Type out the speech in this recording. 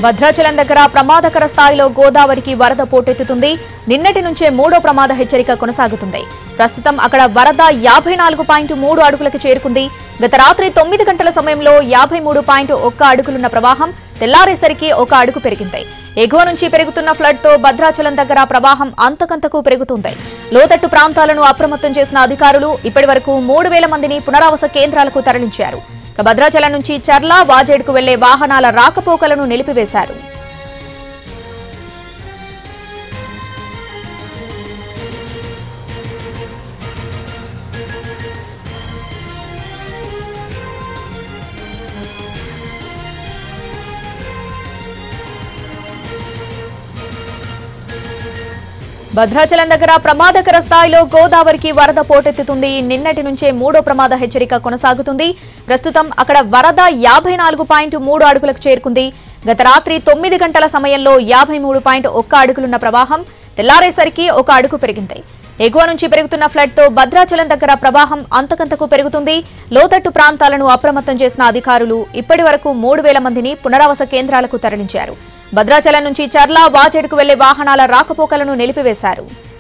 భద్రాచలం దగ్గర ప్రమాదకర స్థాయిలో గోదావరికి వరద పోటెత్తుతుంది నిన్నటి నుంచే మూడో ప్రమాద హెచ్చరిక కొనసాగుతుంది ప్రస్తుతం అక్కడ వరద యాభై నాలుగు పాయింట్ మూడు అడుగులకు చేరుకుంది గత రాత్రి తొమ్మిది గంటల సమయంలో యాభై మూడు పాయింట్ ఒక్క అడుగులున్న ప్రవాహం తెల్లారేసరికి ఒక అడుగు పెరిగింది ఎగువ నుంచి పెరుగుతున్న ఫ్లడ్ తో భద్రాచలం దగ్గర ప్రవాహం అంతకంతకు పెరుగుతుంది లోతట్టు ప్రాంతాలను అప్రమత్తం చేసిన అధికారులు ఇప్పటి వరకు మూడు వేల మందిని పునరావాస కేంద్రాలకు తరలించారు ఇక భద్రాచలం నుంచి చర్ల వాజేడుకు వెళ్లే వాహనాల రాకపోకలను నిలిపివేశారు భద్రాచలం దగ్గర ప్రమాదకర స్థాయిలో గోదావరికి వరద పోటెత్తుతుంది నిన్నటి నుంచే మూడో ప్రమాద హెచ్చరిక కొనసాగుతుంది ప్రస్తుతం అక్కడ వరద యాభై నాలుగు పాయింట్ మూడు అడుగులకు చేరుకుంది గత రాత్రి తొమ్మిది గంటల సమయంలో యాభై మూడు పాయింట్ ఒక్క అడుగులున్న ప్రవాహం తెల్లారేసరికి ఒక అడుగు పెరిగింది ఎగువ నుంచి పెరుగుతున్న ఫ్లడ్ తో భద్రాచలం దగ్గర ప్రవాహం అంతకంతకు పెరుగుతుంది లోతట్టు ప్రాంతాలను అప్రమత్తం చేసిన అధికారులు ఇప్పటి వరకు మూడు వేల మందిని పునరావాస కేంద్రాలకు తరలించారు భద్రాచలం నుంచి చర్ల వాజేడుకు వెళ్లే వాహనాల రాకపోకలను నిలిపివేశారు